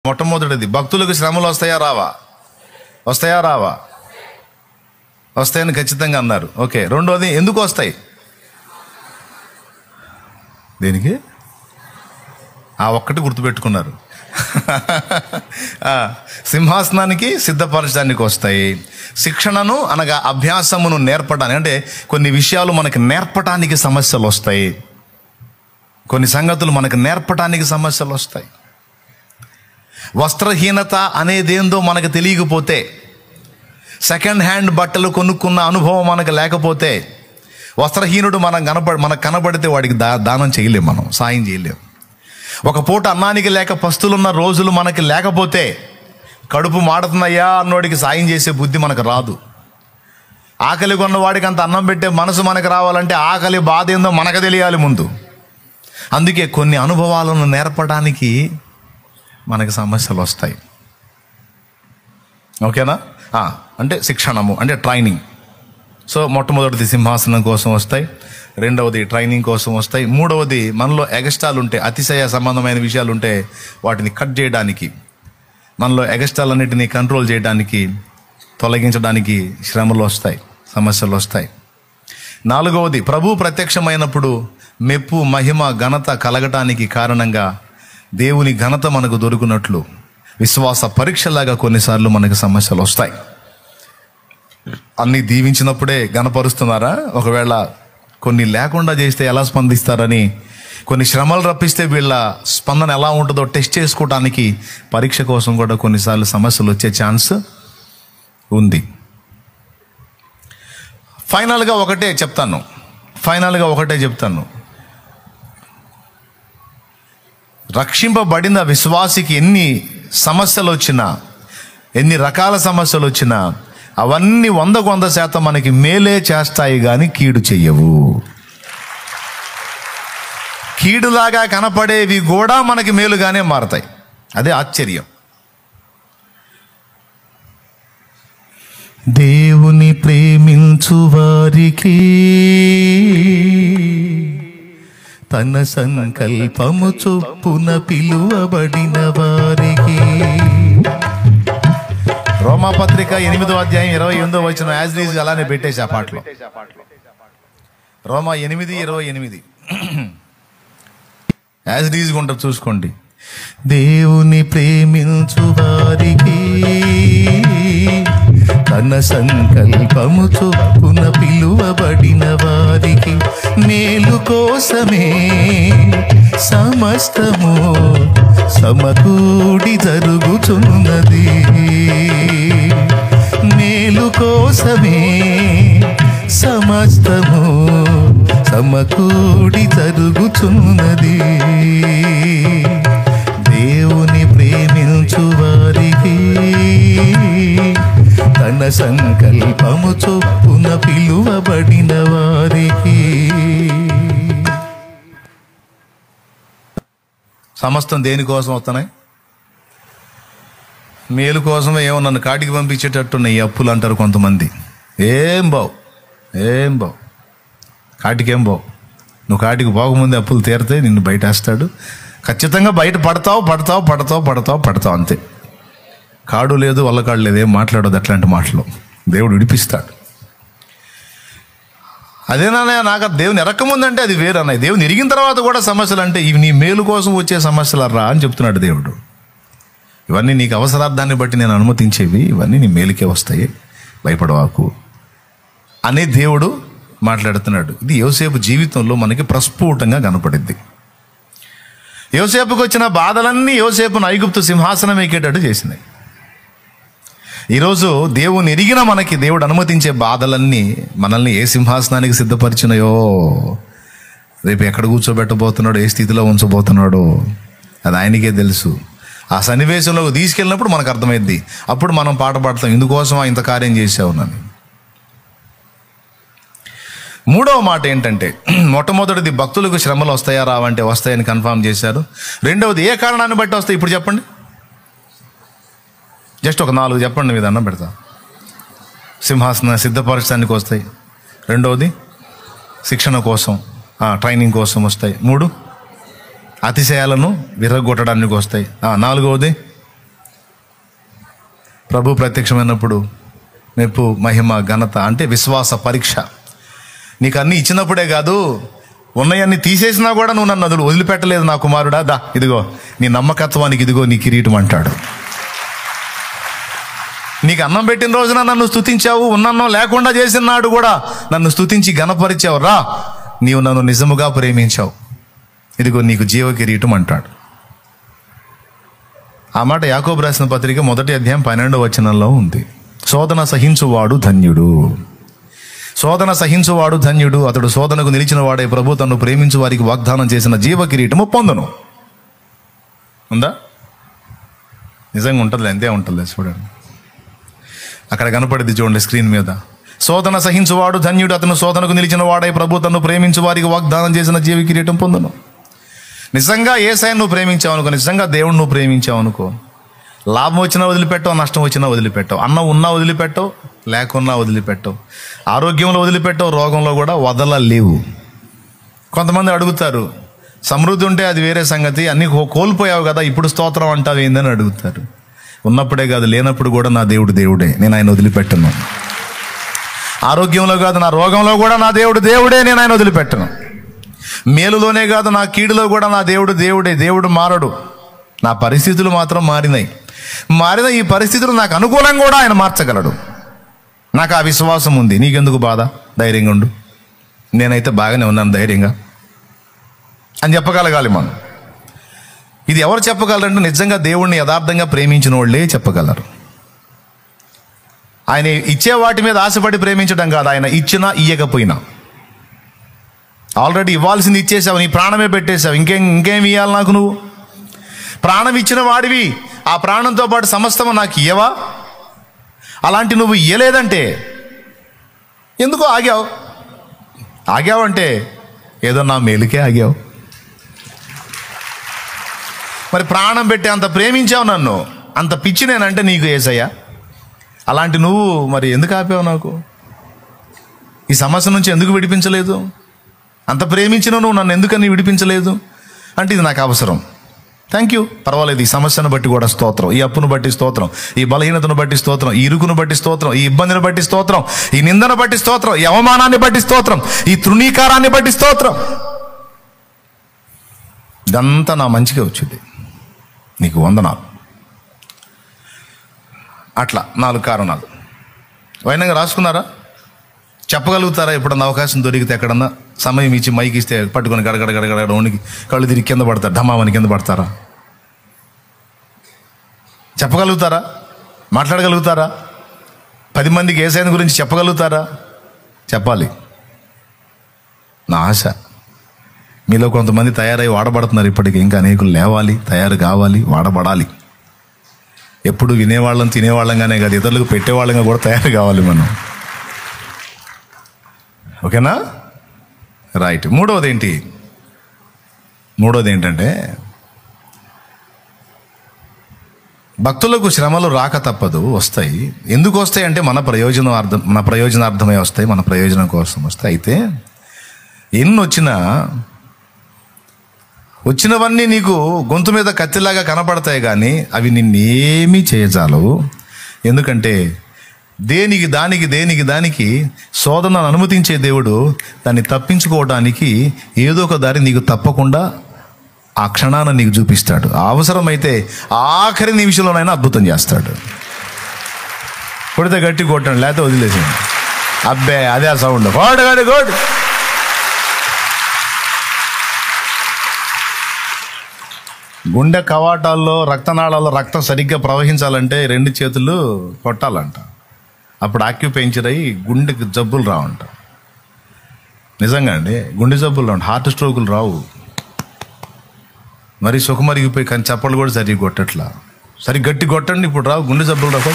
మొట్టమొదటిది భక్తులకు శ్రమలు వస్తాయా రావా వస్తాయా రావా వస్తాయని ఖచ్చితంగా అన్నారు ఓకే రెండోది ఎందుకు వస్తాయి దేనికి ఆ ఒక్కటి గుర్తుపెట్టుకున్నారు ఆ, సింహాసనానికి సిద్ధపరచడానికి వస్తాయి శిక్షణను అనగా అభ్యాసమును నేర్పడానికి అంటే కొన్ని విషయాలు మనకి నేర్పడానికి సమస్యలు వస్తాయి కొన్ని సంగతులు మనకు నేర్పడానికి సమస్యలు వస్తాయి వస్త్రహీనత అనేదేందో మనకు తెలియకపోతే సెకండ్ హ్యాండ్ బట్టలు కొనుక్కున్న అనుభవం మనకు లేకపోతే వస్త్రహీనుడు మనం కనప మనకు కనబడితే వాడికి దా దానం చేయలేం మనం సాయం చేయలేం ఒక పూట అన్నానికి లేక పస్తులున్న రోజులు మనకి లేకపోతే కడుపు మాడుతున్నాయా అన్నోడికి సాయం చేసే బుద్ధి మనకు రాదు ఆకలి కొన్నవాడికి అంత అన్నం పెట్టే మనసు మనకు రావాలంటే ఆకలి బాధ ఏందో మనకు తెలియాలి ముందు అందుకే కొన్ని అనుభవాలను నేర్పడానికి మనకి సమస్యలు వస్తాయి ఓకేనా ఆ, అంటే శిక్షణము అంటే ట్రైనింగ్ సో మొట్టమొదటిది సింహాసనం కోసం వస్తాయి రెండవది ట్రైనింగ్ కోసం వస్తాయి మూడవది మనలో ఎగస్టాలు ఉంటే అతిశయ సంబంధమైన విషయాలు ఉంటే వాటిని కట్ చేయడానికి మనలో ఎగస్టాలన్నిటినీ కంట్రోల్ చేయడానికి తొలగించడానికి శ్రమలు వస్తాయి సమస్యలు వస్తాయి నాలుగవది ప్రభు ప్రత్యక్షమైనప్పుడు మెప్పు మహిమ ఘనత కలగటానికి కారణంగా దేవుని ఘనత మనకు దొరికినట్లు విశ్వాస పరీక్షలాగా కొన్నిసార్లు మనకు సమస్యలు వస్తాయి అన్ని దీవించినప్పుడే గనపరుస్తున్నారా ఒకవేళ కొన్ని లేకుండా చేస్తే ఎలా స్పందిస్తారని కొన్ని శ్రమలు రప్పిస్తే వీళ్ళ స్పందన ఎలా ఉంటుందో టెస్ట్ చేసుకోవడానికి పరీక్ష కోసం కూడా కొన్నిసార్లు సమస్యలు వచ్చే ఛాన్స్ ఉంది ఫైనల్గా ఒకటే చెప్తాను ఫైనల్గా ఒకటే చెప్తాను రక్షింపబడిన విశ్వాసికి ఎన్ని సమస్యలు వచ్చినా ఎన్ని రకాల సమస్యలు వచ్చినా అవన్నీ వందకు వంద శాతం మనకి మేలే చేస్తాయి కానీ కీడు చెయ్యవు కీడులాగా కనపడేవి కూడా మనకి మేలుగానే మారతాయి అదే ఆశ్చర్యం దేవుని ప్రేమించు వారికి తన సంకల్పము చొప్పున పిలువబడిన వారికి రోమాపత్రిక ఎనిమిదో అధ్యాయం ఇరవై ఎనిమిదో వచ్చిన యాజ్ రీజ్ అలానే పెట్టేసి ఆ పాటలో రోమా ఎనిమిది ఇరవై ఎనిమిది యాజ్ రీజ్ ఉంటుంది చూసుకోండి దేవుని ప్రేమించు వారికి తన సంకల్పము చొప్పున పిలువబడిన వారికి మేలు కోసమే సమస్తము సమకూడి జరుగుచున్నది మేలు కోసమే సమస్తము సమకూడి జరుగుచున్నది దేవుని ప్రేమించు వారికి తన సంకల్పము చొప్పున పిలువబడిన వారికి సమస్తం దేనికోసం వస్తున్నాయి మేలు కోసమే ఏమో నన్ను కాటికి పంపించేటట్టున్నాయి ఈ అప్పులు అంటారు కొంతమంది ఏం బావు ఏం బావు కాటికేం బావు నువ్వు కాటికి పోకముందే అప్పులు తీరితే నిన్ను బయట వేస్తాడు ఖచ్చితంగా బయట పడతావు పడతావు పడతావు పడతావు పడతావు అంతే కాడు లేదు వల్లకాడు లేదు ఏం మాట్లాడదు అట్లాంటి మాటలు దేవుడు విడిపిస్తాడు అదేనన్నయ్య నాకు ఆ దేవుని ఎరకముందంటే అది వేరు అన్నయ్య దేవుని ఎరిగిన తర్వాత కూడా సమస్యలు అంటే ఇవి నీ మేలు కోసం వచ్చే సమస్యలు రా అని చెప్తున్నాడు దేవుడు ఇవన్నీ నీకు అవసరార్థాన్ని బట్టి నేను అనుమతించేవి ఇవన్నీ నీ మేలుకే వస్తాయి భయపడవాకు అనే దేవుడు మాట్లాడుతున్నాడు ఇది యోసేపు జీవితంలో మనకి ప్రస్ఫుటంగా కనపడింది యోసేపుకు వచ్చిన బాధలన్నీ యోసేపును ఐగుప్తు సింహాసనం ఎక్కేటట్టు చేసినాయి ఈరోజు దేవుని ఎరిగిన మనకి దేవుడు అనుమతించే బాధలన్నీ మనల్ని ఏ సింహాసనానికి సిద్ధపరిచినాయో రేపు ఎక్కడ కూర్చోబెట్టబోతున్నాడో ఏ స్థితిలో ఉంచబోతున్నాడో అది ఆయనకే తెలుసు ఆ సన్నివేశంలోకి తీసుకెళ్ళినప్పుడు మనకు అర్థమైద్ది అప్పుడు మనం పాట పాడతాం ఇందుకోసం ఇంత కార్యం చేసావు నన్ను మూడవ మాట ఏంటంటే మొట్టమొదటిది భక్తులకు శ్రమలు వస్తాయా రావంటే వస్తాయని కన్ఫామ్ చేశారు రెండవది ఏ కారణాన్ని బట్టి వస్తాయి ఇప్పుడు చెప్పండి జస్ట్ ఒక నాలుగు చెప్పండి మీద అన్నం పెడతా సింహాసన సిద్ధపరచడానికి వస్తాయి రెండవది శిక్షణ కోసం ఆ, ట్రైనింగ్ కోసం వస్తాయి మూడు అతిశయాలను విరగొట్టడానికి వస్తాయి ఆ, నాలుగవది ప్రభు ప్రత్యక్షమైనప్పుడు మెప్పు మహిమ ఘనత అంటే విశ్వాస పరీక్ష నీకు అన్ని ఇచ్చినప్పుడే కాదు ఉన్నయన్ని తీసేసినా కూడా నువ్వు నన్ను వదిలి వదిలిపెట్టలేదు నా కుమారుడా దా ఇదిగో నీ నమ్మకత్వానికి ఇదిగో నీ కిరీటం అంటాడు నీకు అన్నం పెట్టిన రోజున నన్ను స్తుతించావు ఉన్నన్నం లేకుండా చేసిన నాడు కూడా నన్ను స్తుతించి గణపరిచావు రా నీవు నన్ను నిజముగా ప్రేమించావు ఇదిగో నీకు జీవ కిరీటం అంటాడు ఆ మాట యాకోబు రాసిన పత్రిక మొదటి అధ్యాయం పన్నెండవ వచనంలో ఉంది శోధన సహించువాడు ధన్యుడు శోధన సహించువాడు ధన్యుడు అతడు శోధనకు నిలిచిన వాడే ప్రభు తను ప్రేమించు వారికి వాగ్దానం చేసిన జీవ కిరీటము పొందను ఉందా నిజంగా ఉంటుంది ఎంతే ఉంటుంది చూడండి అక్కడ కనపడింది చూడండి స్క్రీన్ మీద శోధన సహించువాడు ధన్యుడు అతను శోధనకు నిలిచిన వాడై ప్రభు తను ప్రేమించు వారికి వాగ్దానం చేసిన జీవ కిరీటం పొందను నిజంగా ఏసాయి నువ్వు ప్రేమించావు అనుకో నిజంగా దేవుడు నువ్వు ప్రేమించావు అనుకో లాభం వచ్చినా వదిలిపెట్టావు నష్టం వచ్చినా వదిలిపెట్టావు అన్నం ఉన్నా వదిలిపెట్టావు లేకున్నా వదిలిపెట్టావు ఆరోగ్యంలో వదిలిపెట్టావు రోగంలో కూడా వదలలేవు కొంతమంది అడుగుతారు సమృద్ధి ఉంటే అది వేరే సంగతి అన్ని కో- కోల్పోయావు కదా ఇప్పుడు స్తోత్రం అంటావు ఏందని అడుగుతారు ఉన్నప్పుడే కాదు లేనప్పుడు కూడా నా దేవుడు దేవుడే నేను ఆయన వదిలిపెట్టను ఆరోగ్యంలో కాదు నా రోగంలో కూడా నా దేవుడు దేవుడే నేను ఆయన వదిలిపెట్టను మేలులోనే కాదు నా కీడులో కూడా నా దేవుడు దేవుడే దేవుడు మారడు నా పరిస్థితులు మాత్రం మారినాయి మారిన ఈ పరిస్థితులు నాకు అనుకూలంగా కూడా ఆయన మార్చగలడు నాకు ఆ విశ్వాసం ఉంది నీకెందుకు బాధ ధైర్యంగా ఉండు నేనైతే బాగానే ఉన్నాను ధైర్యంగా అని చెప్పగలగాలి మనం ఇది ఎవరు చెప్పగలరంటే నిజంగా దేవుణ్ణి యథార్థంగా ప్రేమించిన వాళ్ళే చెప్పగలరు ఆయన ఇచ్చే వాటి మీద ఆశపడి ప్రేమించడం కాదు ఆయన ఇచ్చినా ఇయ్యకపోయినా ఆల్రెడీ ఇవ్వాల్సింది ఇచ్చేసావు నీ ప్రాణమే పెట్టేశావు ఇంకేం ఇంకేం ఇవ్వాలి నాకు నువ్వు ప్రాణం ఇచ్చిన వాడివి ఆ ప్రాణంతో పాటు సమస్తము నాకు ఇయ్యవా అలాంటి నువ్వు ఇయ్యలేదంటే ఎందుకో ఆగావు ఆగావంటే ఏదో నా మేలుకే ఆగావు మరి ప్రాణం పెట్టి అంత ప్రేమించావు నన్ను అంత పిచ్చి నేనంటే నీకు ఏసయ్యా అలాంటి నువ్వు మరి ఎందుకు ఆపావు నాకు ఈ సమస్య నుంచి ఎందుకు విడిపించలేదు అంత ప్రేమించిన నువ్వు నన్ను ఎందుకని విడిపించలేదు అంటే ఇది నాకు అవసరం థ్యాంక్ యూ పర్వాలేదు ఈ సమస్యను బట్టి కూడా స్తోత్రం ఈ అప్పును బట్టి స్తోత్రం ఈ బలహీనతను బట్టి స్తోత్రం ఈ ఇరుకును బట్టి స్తోత్రం ఈ ఇబ్బందిని బట్టి స్తోత్రం ఈ నిందను బట్టి స్తోత్రం ఈ అవమానాన్ని బట్టి స్తోత్రం ఈ తృణీకారాన్ని బట్టి స్తోత్రం ఇదంతా నా మంచిగా వచ్చింది నీకు వందనాలు అట్లా నాలుగు కారణాలు వైనంగా రాసుకున్నారా చెప్పగలుగుతారా ఎప్పుడన్నా అవకాశం దొరికితే ఎక్కడన్నా సమయం ఇచ్చి మైకి ఇస్తే పట్టుకొని గడగడ గడగడ వణికి కళ్ళు తిరిగి కింద పడతారు ఢమామని కింద పడతారా చెప్పగలుగుతారా మాట్లాడగలుగుతారా పది మందికి ఏసైన గురించి చెప్పగలుగుతారా చెప్పాలి నా ఆశ మీలో కొంతమంది తయారై వాడబడుతున్నారు ఇప్పటికి ఇంకా అనేకులు లేవాలి తయారు కావాలి వాడబడాలి ఎప్పుడు వినేవాళ్ళం తినేవాళ్ళంగానే కాదు ఇతరులకు పెట్టేవాళ్ళంగా కూడా తయారు కావాలి మనం ఓకేనా రైట్ మూడవది ఏంటి మూడవది ఏంటంటే భక్తులకు శ్రమలు రాక తప్పదు వస్తాయి ఎందుకు వస్తాయి అంటే మన ప్రయోజనం అర్థం మన ప్రయోజనార్థమై వస్తాయి మన ప్రయోజనం కోసం వస్తాయి అయితే ఎన్ని వచ్చినా వచ్చినవన్నీ నీకు గొంతు మీద కత్తిలాగా కనపడతాయి కానీ అవి నిన్నేమీ చేయజాలవు ఎందుకంటే దేనికి దానికి దేనికి దానికి శోధనను అనుమతించే దేవుడు దాన్ని తప్పించుకోవడానికి ఏదో ఒక దారి నీకు తప్పకుండా ఆ క్షణాన నీకు చూపిస్తాడు అవసరమైతే ఆఖరి నిమిషంలోనైనా అద్భుతం చేస్తాడు కొడితే గట్టి కొట్టండి లేకపోతే వదిలేసాడు అబ్బే అదే ఆ సౌండ్ గోడ్ గడి గోడ్ గుండె కవాటాల్లో రక్తనాళాల్లో రక్తం సరిగ్గా ప్రవహించాలంటే రెండు చేతులు కొట్టాలంట అప్పుడు ఆక్యుపెంచర్ అయ్యి గుండెకి జబ్బులు రావంట నిజంగా అండి గుండె జబ్బులు రావు హార్ట్ స్ట్రోకులు రావు మరి సుఖమరిగిపోయి కానీ చప్పలు కూడా సరిగ్గా కొట్టట్లా సరి గట్టి కొట్టండి ఇప్పుడు రావు గుండె జబ్బులు రావు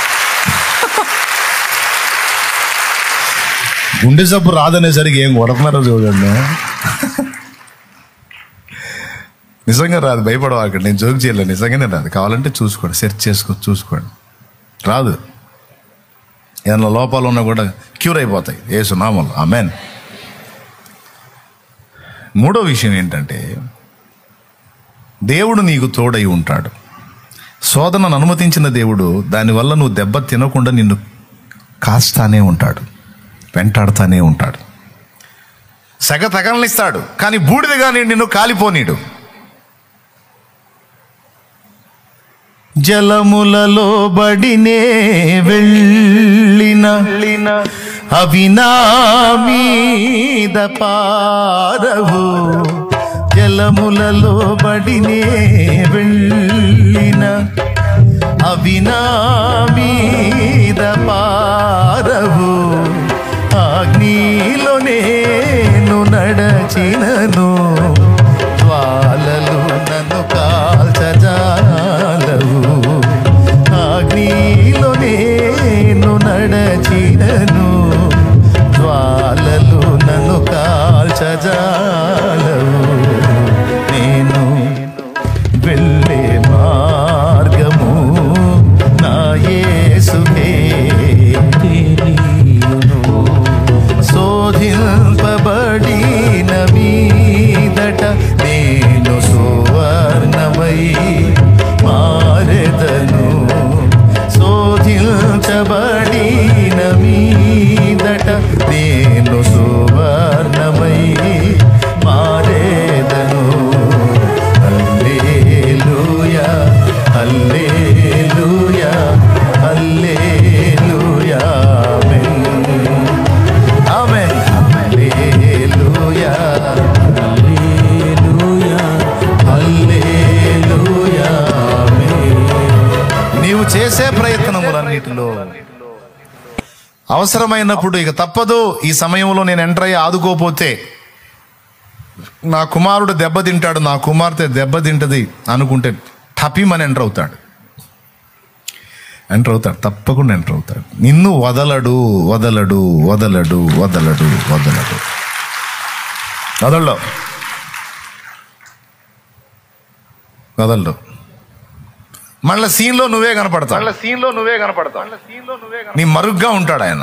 గుండె జబ్బు రాదనేసరికి ఏం కొడుతున్నారో చూడండి నిజంగా రాదు భయపడవాకండి నేను జోక్ చేయలేదు నిజంగానే రాదు కావాలంటే చూసుకోండి సెర్చ్ చేసుకో చూసుకోండి రాదు ఏదైనా లోపాలు ఉన్నా కూడా క్యూర్ అయిపోతాయి ఏసు నామలు ఆమెన్ మూడో విషయం ఏంటంటే దేవుడు నీకు తోడై ఉంటాడు శోధనను అనుమతించిన దేవుడు దానివల్ల నువ్వు దెబ్బ తినకుండా నిన్ను కాస్తానే ఉంటాడు వెంటాడుతానే ఉంటాడు సెగ తగలనిస్తాడు కానీ బూడిదగా నేను నిన్ను కాలిపోనీడు జలములలో బడినే వెళ్ళిన అవి నా మీద పారవు జలములలో బడినే వెళ్ళిన అవి నా మీద పారవు అగ్నిలో నేను నడచినను జ్వాలలు నన్ను కాల్చజాలవు అగ్నిలో నేను నడచినను జ్వాలలు నన్ను కాల్చజాలవు నేను వెళ్ళే మార్గము నా యేసుకే తెలియును శోధింపబడిన మీదట నేను సువర్ణమై మారెదను శోధించబడిన మీదట నేను సువర్ణమై మారేదను హల్లెలూయా హల్లెలూయా హల్లెలూయా ఆమేన్ హల్లెలూయా హల్లెలూయా హల్లెలూయా ఆమేన్ నీవు చేసే ప్రయత్నములన్నిటిలో అవసరమైనప్పుడు ఇక తప్పదు ఈ సమయంలో నేను ఎంటర్ అయ్యి ఆదుకోపోతే నా కుమారుడు దెబ్బతింటాడు నా కుమార్తె దెబ్బతింటది అనుకుంటే టపిమని ఎంటర్ అవుతాడు ఎంటర్ అవుతాడు తప్పకుండా ఎంటర్ అవుతాడు నిన్ను వదలడు వదలడు వదలడు వదలడు వదలడు వదలడు వదలడు మళ్ళీ సీన్లో నువ్వే కనపడతావు మళ్ళీ సీన్ లో నువ్వే కనపడతావు మళ్ళీ సీన్ లో నువ్వే నీ మరుగ్గా ఉంటాడు ఆయన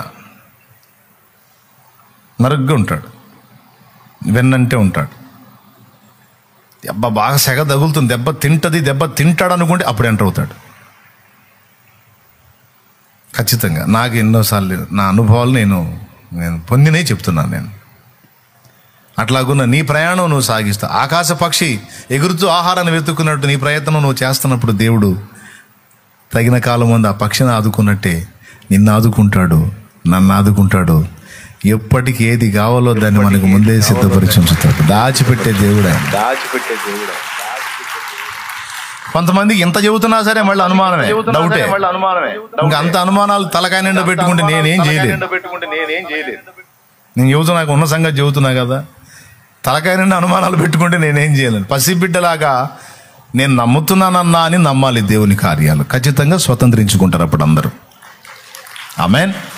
మరుగ్గా ఉంటాడు వెన్నంటే ఉంటాడు దెబ్బ బాగా సెగ తగులుతుంది దెబ్బ తింటది దెబ్బ తింటాడు అనుకుంటే అప్పుడు ఎంటర్ అవుతాడు ఖచ్చితంగా నాకు ఎన్నోసార్లు నా అనుభవాలు నేను నేను పొందినే చెప్తున్నాను నేను అట్లాగున్న నీ ప్రయాణం నువ్వు సాగిస్తావు ఆకాశ పక్షి ఎగురుతూ ఆహారాన్ని వెతుక్కున్నట్టు నీ ప్రయత్నం నువ్వు చేస్తున్నప్పుడు దేవుడు తగిన కాలం ముందు ఆ పక్షిని ఆదుకున్నట్టే నిన్ను ఆదుకుంటాడు నన్ను ఆదుకుంటాడు ఎప్పటికి ఏది కావాలో దాన్ని మనకు ముందే సిద్ధపరిచి ఉంచుతాడు దాచిపెట్టే దేవుడు ఆయన దాచిపెట్టే దేవుడు కొంతమంది ఎంత చెబుతున్నా సరే మళ్ళీ అనుమానమే డౌటే మళ్ళీ అనుమానమే ఇంకా అంత అనుమానాలు తలకాయ నిండా పెట్టుకుంటే నేనేం చేయలేదు నిండా పెట్టుకుంటే నేనేం చేయలేదు నేను చెబుతున్నా ఉన్న సంగతి చెబుతున్నా కదా తలకాయ నిండా అనుమానాలు పెట్టుకుంటే నేనేం చేయలేను పసిబిడ్డలాగా నేను నమ్ముతున్నానన్నా అని నమ్మాలి దేవుని కార్యాలు ఖచ్చితంగా స్వతంత్రించుకుంటారు అప్పుడు అందరూ ఆమెన్